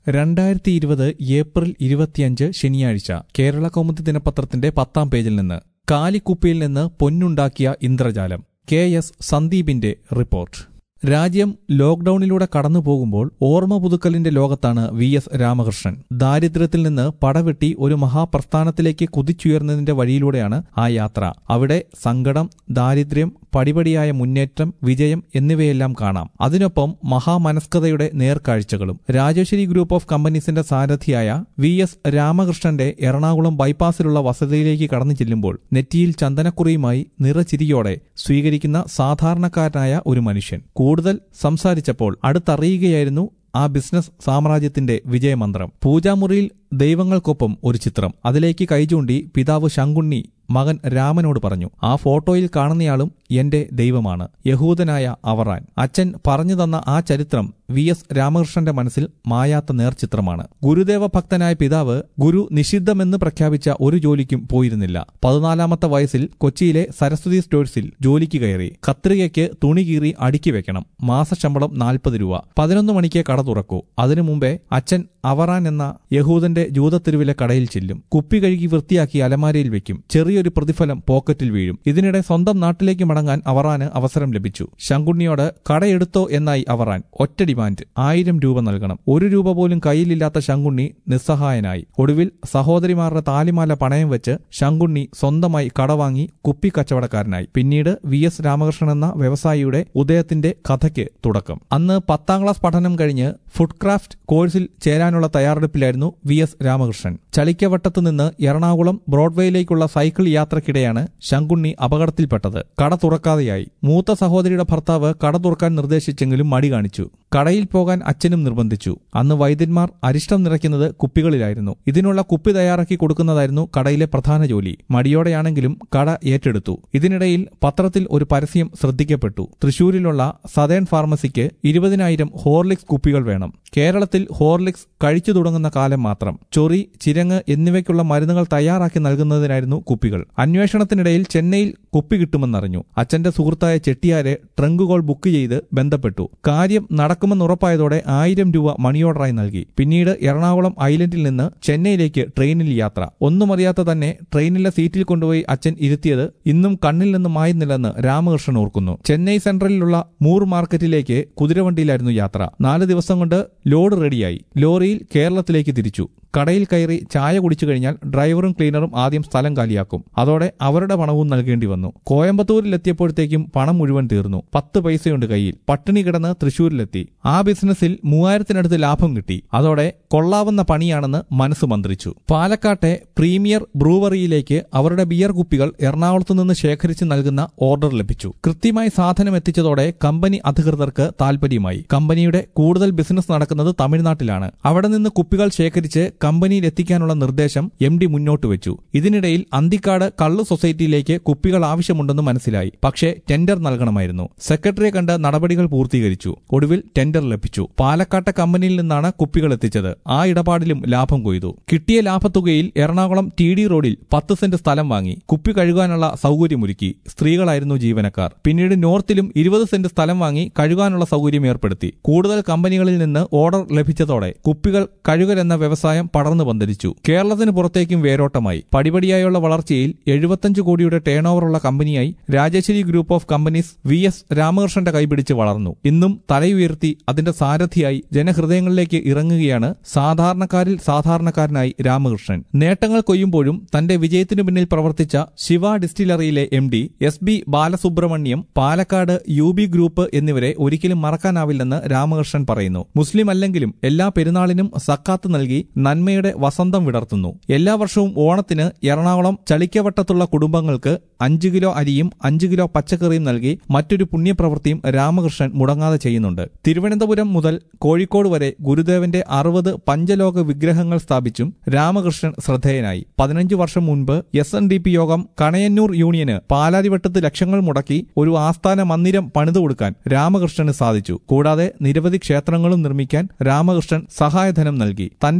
രണ്ടായിരത്തി ഇരുപത് ഏപ്രിൽ ഇരുപത്തിയഞ്ച് ശനിയാഴ്ച കേരള കൗമുദി ദിനപത്രത്തിന്റെ പത്താം പേജിൽ നിന്ന് കാലിക്കുപ്പയിൽ നിന്ന് പൊന്നുണ്ടാക്കിയ ഇന്ദ്രജാലം കെ എസ് സന്ദീപിന്റെ റിപ്പോർട്ട് രാജ്യം ലോക്ഡൌണിലൂടെ കടന്നു പോകുമ്പോൾ ഓർമ്മ പുതുക്കലിന്റെ ലോകത്താണ് വി എസ് രാമകൃഷ്ണൻ ദാരിദ്ര്യത്തിൽ നിന്ന് പടവെട്ടി ഒരു മഹാപ്രസ്ഥാനത്തിലേക്ക് കുതിച്ചുയർന്നതിന്റെ വഴിയിലൂടെയാണ് ആ യാത്ര അവിടെ സങ്കടം ദാരിദ്ര്യം പടിപടിയായ മുന്നേറ്റം വിജയം എന്നിവയെല്ലാം കാണാം അതിനൊപ്പം മഹാമനസ്കതയുടെ നേർക്കാഴ്ചകളും രാജേശ്വരി ഗ്രൂപ്പ് ഓഫ് കമ്പനീസിന്റെ സാരഥിയായ വി എസ് രാമകൃഷ്ണന്റെ എറണാകുളം ബൈപ്പാസിലുള്ള വസതിയിലേക്ക് കടന്നു ചെല്ലുമ്പോൾ നെറ്റിയിൽ ചന്ദനക്കുറിയുമായി നിറചിരിയോടെ സ്വീകരിക്കുന്ന സാധാരണക്കാരനായ ഒരു മനുഷ്യൻ കൂടുതൽ സംസാരിച്ചപ്പോൾ അടുത്തറിയുകയായിരുന്നു ആ ബിസിനസ് സാമ്രാജ്യത്തിന്റെ വിജയമന്ത്രം പൂജാമുറിയിൽ ദൈവങ്ങൾക്കൊപ്പം ഒരു ചിത്രം അതിലേക്ക് കൈചൂണ്ടി പിതാവ് ശങ്കുണ്ണി മകൻ രാമനോട് പറഞ്ഞു ആ ഫോട്ടോയിൽ കാണുന്നയാളും എന്റെ ദൈവമാണ് യഹൂദനായ അവറാൻ അച്ഛൻ പറഞ്ഞു തന്ന ആ ചരിത്രം വി എസ് രാമകൃഷ്ണന്റെ മനസ്സിൽ മായാത്ത നേർചിത്രമാണ് ഗുരുദേവ ഭക്തനായ പിതാവ് ഗുരു നിഷിദ്ധമെന്ന് പ്രഖ്യാപിച്ച ഒരു ജോലിക്കും പോയിരുന്നില്ല പതിനാലാമത്തെ വയസ്സിൽ കൊച്ചിയിലെ സരസ്വതി സ്റ്റോഴ്സിൽ ജോലിക്ക് കയറി കത്രികയ്ക്ക് തുണി കീറി അടുക്കി വെക്കണം മാസശമ്പളം നാൽപ്പത് രൂപ പതിനൊന്ന് മണിക്ക് കട തുറക്കൂ അതിനു മുമ്പേ അച്ഛൻ അവറാൻ എന്ന യഹൂദന്റെ ജൂതത്തെരുവിലെ കടയിൽ ചെല്ലും കുപ്പി കഴുകി വൃത്തിയാക്കി അലമാരയിൽ വെക്കും ചെറിയൊരു പ്രതിഫലം പോക്കറ്റിൽ വീഴും ഇതിനിടെ സ്വന്തം നാട്ടിലേക്ക് മടങ്ങാൻ അവറാന് അവസരം ലഭിച്ചു ശങ്കുണ്ണിയോട് കടയെടുത്തോ എന്നായി അവറാൻ ഒറ്റ ഡിമാൻഡ് ആയിരം രൂപ നൽകണം ഒരു രൂപ പോലും കയ്യിലില്ലാത്ത ശങ്കുണ്ണി നിസ്സഹായനായി ഒടുവിൽ സഹോദരിമാരുടെ താലിമാല പണയം വെച്ച് ശങ്കുണ്ണി സ്വന്തമായി കട വാങ്ങി കുപ്പി കച്ചവടക്കാരനായി പിന്നീട് വി എസ് രാമകൃഷ്ണൻ എന്ന വ്യവസായിയുടെ ഉദയത്തിന്റെ കഥയ്ക്ക് തുടക്കം അന്ന് പത്താം ക്ലാസ് പഠനം കഴിഞ്ഞ് ഫുഡ് ക്രാഫ്റ്റ് കോഴ്സിൽ ചേരാനുള്ള തയ്യാറെടുപ്പിലായിരുന്നു വി എസ് രാമകൃഷ്ണൻ ചളിക്കവട്ടത്ത് നിന്ന് എറണാകുളം ബ്രോഡ്വേയിലേക്കുള്ള സൈക്കിൾ യാത്രക്കിടെയാണ് ശങ്കുണ്ണി അപകടത്തിൽപ്പെട്ടത് കട തുറക്കാതെയായി മൂത്ത സഹോദരിയുടെ ഭർത്താവ് കട തുറക്കാൻ നിർദ്ദേശിച്ചെങ്കിലും മടി കാണിച്ചു കടയിൽ പോകാൻ അച്ഛനും നിർബന്ധിച്ചു അന്ന് വൈദ്യന്മാർ അരിഷ്ടം നിറയ്ക്കുന്നത് കുപ്പികളിലായിരുന്നു ഇതിനുള്ള കുപ്പി തയ്യാറാക്കി കൊടുക്കുന്നതായിരുന്നു കടയിലെ പ്രധാന ജോലി മടിയോടെയാണെങ്കിലും കട ഏറ്റെടുത്തു ഇതിനിടയിൽ പത്രത്തിൽ ഒരു പരസ്യം ശ്രദ്ധിക്കപ്പെട്ടു തൃശൂരിലുള്ള സതേൺ ഫാർമസിക്ക് ഇരുപതിനായിരം ഹോർലിക്സ് കുപ്പികൾ വേണം കേരളത്തിൽ ഹോർലിക്സ് കഴിച്ചു തുടങ്ങുന്ന കാലം മാത്രം ചൊറി ചിരങ്ങ് എന്നിവയ്ക്കുള്ള മരുന്നുകൾ തയ്യാറാക്കി നൽകുന്നതിനായിരുന്നു കുപ്പികൾ അന്വേഷണത്തിനിടയിൽ ചെന്നൈയിൽ കുപ്പി കിട്ടുമെന്നറിഞ്ഞു അച്ഛന്റെ സുഹൃത്തായ ചെട്ടിയാരെ ട്രങ്കുകൾ ബുക്ക് ചെയ്ത് ബന്ധപ്പെട്ടു കാര്യം നടക്കുമെന്ന് ഉറപ്പായതോടെ ആയിരം രൂപ മണി ഓർഡറായി നൽകി പിന്നീട് എറണാകുളം ഐലൻഡിൽ നിന്ന് ചെന്നൈയിലേക്ക് ട്രെയിനിൽ യാത്ര ഒന്നും അറിയാത്ത തന്നെ ട്രെയിനിലെ സീറ്റിൽ കൊണ്ടുപോയി അച്ഛൻ ഇരുത്തിയത് ഇന്നും കണ്ണിൽ നിന്ന് മായുന്നില്ലെന്ന് രാമകൃഷ്ണൻ ഓർക്കുന്നു ചെന്നൈ സെൻട്രലിലുള്ള മൂർ മാർക്കറ്റിലേക്ക് കുതിരവണ്ടിയിലായിരുന്നു യാത്ര നാല് ദിവസം കൊണ്ട് ലോഡ് റെഡിയായി ലോറിയിൽ കേരളത്തിലേക്ക് തിരിച്ചു കടയിൽ കയറി ചായ കുടിച്ചു കഴിഞ്ഞാൽ ഡ്രൈവറും ക്ലീനറും ആദ്യം സ്ഥലം കാലിയാക്കും അതോടെ അവരുടെ പണവും നൽകേണ്ടി വന്നു കോയമ്പത്തൂരിലെത്തിയപ്പോഴത്തേക്കും പണം മുഴുവൻ തീർന്നു പത്ത് പൈസയുണ്ട് കയ്യിൽ പട്ടിണി കിടന്ന് തൃശൂരിലെത്തി ആ ബിസിനസ്സിൽ മൂവായിരത്തിനടുത്ത് ലാഭം കിട്ടി അതോടെ കൊള്ളാവുന്ന പണിയാണെന്ന് മനസ്സ് മന്ത്രിച്ചു പാലക്കാട്ടെ പ്രീമിയർ ബ്രൂവറിയിലേക്ക് അവരുടെ ബിയർ കുപ്പികൾ എറണാകുളത്തു നിന്ന് ശേഖരിച്ച് നൽകുന്ന ഓർഡർ ലഭിച്ചു കൃത്യമായി സാധനം എത്തിച്ചതോടെ കമ്പനി അധികൃതർക്ക് താൽപര്യമായി കമ്പനിയുടെ കൂടുതൽ ബിസിനസ് നടക്കുന്നത് തമിഴ്നാട്ടിലാണ് അവിടെ നിന്ന് കുപ്പികൾ ശേഖരിച്ച് കമ്പനിയിൽ എത്തിക്കാനുള്ള നിർദ്ദേശം എം ഡി മുന്നോട്ട് വെച്ചു ഇതിനിടയിൽ അന്തിക്കാട് കള്ളു സൊസൈറ്റിയിലേക്ക് കുപ്പികൾ ആവശ്യമുണ്ടെന്ന് മനസ്സിലായി പക്ഷേ ടെൻഡർ നൽകണമായിരുന്നു സെക്രട്ടറിയെ കണ്ട് നടപടികൾ പൂർത്തീകരിച്ചു ഒടുവിൽ ടെൻഡർ ലഭിച്ചു പാലക്കാട്ടെ കമ്പനിയിൽ നിന്നാണ് കുപ്പികൾ എത്തിച്ചത് ആ ഇടപാടിലും ലാഭം കൊയ്തു കിട്ടിയ ലാഭത്തുകയിൽ എറണാകുളം ടി ഡി റോഡിൽ പത്ത് സെന്റ് സ്ഥലം വാങ്ങി കുപ്പി കഴുകാനുള്ള സൗകര്യമൊരുക്കി സ്ത്രീകളായിരുന്നു ജീവനക്കാർ പിന്നീട് നോർത്തിലും ഇരുപത് സെന്റ് സ്ഥലം വാങ്ങി കഴുകാനുള്ള സൗകര്യം ഏർപ്പെടുത്തി കൂടുതൽ കമ്പനികളിൽ നിന്ന് ഓർഡർ ലഭിച്ചതോടെ കുപ്പികൾ കഴുകലെന്ന വ്യവസായം പടർന്നു പന്തലിച്ചു കേരളത്തിന് പുറത്തേക്കും വേരോട്ടമായി പടിപടിയായുള്ള വളർച്ചയിൽ എഴുപത്തഞ്ച് കോടിയുടെ ടേൺ ഓവറുള്ള കമ്പനിയായി Rajeswari group of companies V S രാമകൃഷ്ണന്റെ കൈപിടിച്ച് വളർന്നു ഇന്നും തലയുയർത്തി അതിന്റെ സാരഥിയായി ജനഹൃദയങ്ങളിലേക്ക് ഇറങ്ങുകയാണ് സാധാരണക്കാരിൽ സാധാരണക്കാരനായി രാമകൃഷ്ണൻ നേട്ടങ്ങൾ കൊയ്യുമ്പോഴും തന്റെ വിജയത്തിനു പിന്നിൽ പ്രവർത്തിച്ച ശിവ ഡിസ്റ്റിലറിയിലെ M D S B Balasubramaniam Palakkad U B group എന്നിവരെ ഒരിക്കലും മറക്കാനാവില്ലെന്ന് രാമകൃഷ്ണൻ പറയുന്നു മുസ്ലിം അല്ലെങ്കിലും എല്ലാ പെരുന്നാളിനും സക്കാത്ത് നൽകി നന്മയുടെ വസന്തം വിടർത്തുന്നു എല്ലാ വർഷവും ഓണത്തിന് എറണാകുളം ചളിക്കവട്ടത്തുള്ള കുടുംബങ്ങൾക്ക് അഞ്ചു കിലോ അരിയും അഞ്ചു കിലോ പച്ചക്കറിയും നൽകി മറ്റൊരു പുണ്യപ്രവൃത്തിയും രാമകൃഷ്ണൻ മുടങ്ങാതെ ചെയ്യുന്നുണ്ട് തിരുവനന്തപുരം മുതൽ കോഴിക്കോട് വരെ ഗുരുദേവന്റെ അറുപത് പഞ്ചലോക വിഗ്രഹങ്ങൾ സ്ഥാപിച്ചും രാമകൃഷ്ണൻ ശ്രദ്ധേയനായി പതിനഞ്ച് വർഷം മുൻപ് എസ് എൻ ഡി പി യോഗം കണയന്നൂർ യൂണിയന് പാലാരിവട്ടത്ത് ലക്ഷങ്ങൾ മുടക്കി ഒരു ആസ്ഥാന മന്ദിരം പണിതു കൊടുക്കാൻ രാമകൃഷ്ണന് സാധിച്ചു കൂടാതെ നിരവധി ക്ഷേത്രങ്ങളും നിർമ്മിക്കാൻ രാമകൃഷ്ണൻ സഹായധനം നൽകി തന്റെ വളർച്ചയ്ക്ക്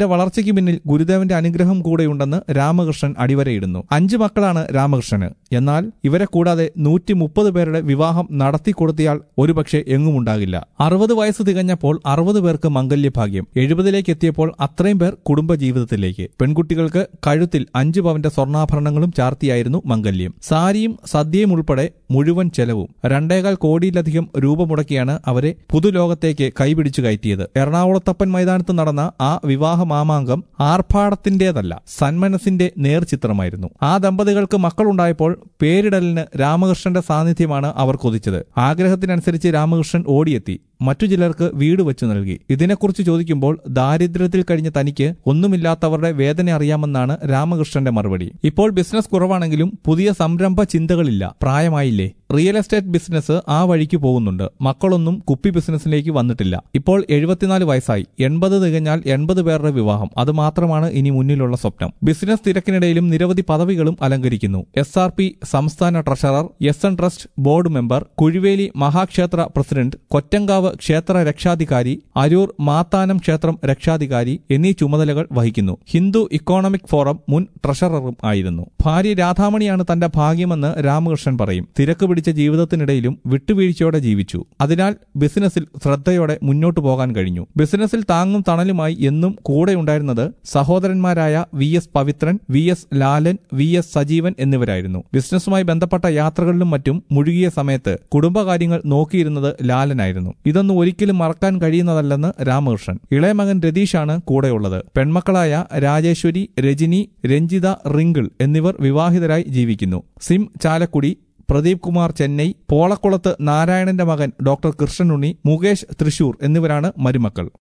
സഫലതയ്ക്ക് പിന്നിൽ ഗുരുദേവന്റെ അനുഗ്രഹം കൂടെയുണ്ടെന്ന് രാമകൃഷ്ണൻ അടിവരയിടുന്നു അഞ്ച് മക്കളാണ് രാമകൃഷ്ണന് എന്നാൽ ഇവരെ കൂടാതെ നൂറ്റി മുപ്പത് പേരുടെ വിവാഹം നടത്തിക്കൊടുത്തയാൾ ഒരുപക്ഷെ എങ്ങുമുണ്ടാകില്ല അറുപത് വയസ്സ് തികഞ്ഞപ്പോൾ അറുപത് പേർക്ക് മംഗല്യഭാഗ്യം എഴുപതിലേക്ക് എത്തിയപ്പോൾ അത്രയും പേർ കുടുംബജീവിതത്തിലേക്ക് പെൺകുട്ടികൾക്ക് കഴുത്തിൽ അഞ്ചു പവന്റെ സ്വർണ്ണാഭരണങ്ങളും ചാർത്തിയായിരുന്നു മംഗല്യം സാരിയും സദ്യയും ഉൾപ്പെടെ മുഴുവൻ ചെലവും രണ്ടേകാൽ കോടിയിലധികം രൂപ മുടക്കിയാണ് അവരെ പുതുലോകത്തേക്ക് കൈപിടിച്ചു കയറ്റിയത് എറണാകുളത്തപ്പൻ മൈതാനത്ത് നടന്ന ആ വിവാഹ മാമാങ്കം ആർഭാടത്തിന്റേതല്ല സന്മനസിന്റെ നേർചിത്രമായിരുന്നു ആ ദമ്പതികൾക്ക് മക്കളുണ്ടായപ്പോൾ പേരിടലിന് രാമകൃഷ്ണന്റെ സാന്നിധ്യമാണ് അവർ കൊതിച്ചത് ആഗ്രഹത്തിനനുസരിച്ച് രാമകൃഷ്ണൻ ഓടിയെത്തി മറ്റു ചിലർക്ക് വീട് വെച്ചു നൽകി ഇതിനെക്കുറിച്ച് ചോദിക്കുമ്പോൾ ദാരിദ്ര്യത്തിൽ കഴിഞ്ഞ തനിക്ക് ഒന്നുമില്ലാത്തവരുടെ വേദന അറിയാമെന്നാണ് രാമകൃഷ്ണന്റെ മറുപടി ഇപ്പോൾ ബിസിനസ് കുറവാണെങ്കിലും പുതിയ സംരംഭ ചിന്തകളില്ല പ്രായമായില്ലേ റിയൽ എസ്റ്റേറ്റ് ബിസിനസ് ആ വഴിക്ക് പോകുന്നുണ്ട് മക്കളൊന്നും കുപ്പി ബിസിനസ്സിലേക്ക് വന്നിട്ടില്ല ഇപ്പോൾ എഴുപത്തിനാല് വയസ്സായി എൺപത് തികഞ്ഞാൽ എൺപത് പേരുടെ വിവാഹം അത് മാത്രമാണ് ഇനി മുന്നിലുള്ള സ്വപ്നം ബിസിനസ് തിരക്കിനിടയിലും നിരവധി പദവികളും അലങ്കരിക്കുന്നു എസ് ആർ പി സംസ്ഥാന treasurer S N trust board member Kuzhiveli മഹാക്ഷേത്ര പ്രസിഡന്റ് കൊറ്റങ്കാവ് ക്ഷേത്ര രക്ഷാധികാരി അരൂർ മാത്താനം ക്ഷേത്രം രക്ഷാധികാരി എന്നീ ചുമതലകൾ വഹിക്കുന്നു ഹിന്ദു ഇക്കോണമിക് ഫോറം മുൻ ട്രഷററും ആയിരുന്നു ഭാര്യ രാധാമണിയാണ് തന്റെ ഭാഗ്യമെന്ന് രാമകൃഷ്ണൻ പറയും തിരക്ക് പിടിച്ച ജീവിതത്തിനിടയിലും വിട്ടുവീഴ്ചയോടെ ജീവിച്ചു അതിനാൽ ബിസിനസ്സിൽ ശ്രദ്ധയോടെ മുന്നോട്ടു പോകാൻ കഴിഞ്ഞു ബിസിനസ്സിൽ താങ്ങും തണലുമായി എന്നും കൂടെയുണ്ടായിരുന്നത് സഹോദരന്മാരായ V S Pavithran V S Lalan V S Sajeevan എന്നിവരായിരുന്നു ബിസിനസ്സുമായി ബന്ധപ്പെട്ട യാത്രകളിലും മറ്റും മുഴുകിയ സമയത്ത് കുടുംബകാര്യങ്ങൾ നോക്കിയിരുന്നത് ലാലനായിരുന്നു ഇതൊന്നും ഒരിക്കലും മറക്കാൻ കഴിയുന്നതല്ലെന്ന് രാമകൃഷ്ണൻ ഇളയ മകൻ രതീഷാണ് കൂടെയുള്ളത് പെൺമക്കളായ രാജേശ്വരി രജനി രഞ്ജിത റിങ്കിൾ എന്നിവർ വിവാഹിതരായി ജീവിക്കുന്നു സിം ചാലക്കുടി പ്രദീപ് കുമാർ ചെന്നൈ പോളക്കുളത്ത് നാരായണന്റെ മകൻ ഡോക്ടർ കൃഷ്ണനുണ്ണി മുകേഷ് തൃശൂർ എന്നിവരാണ് മരുമക്കൾ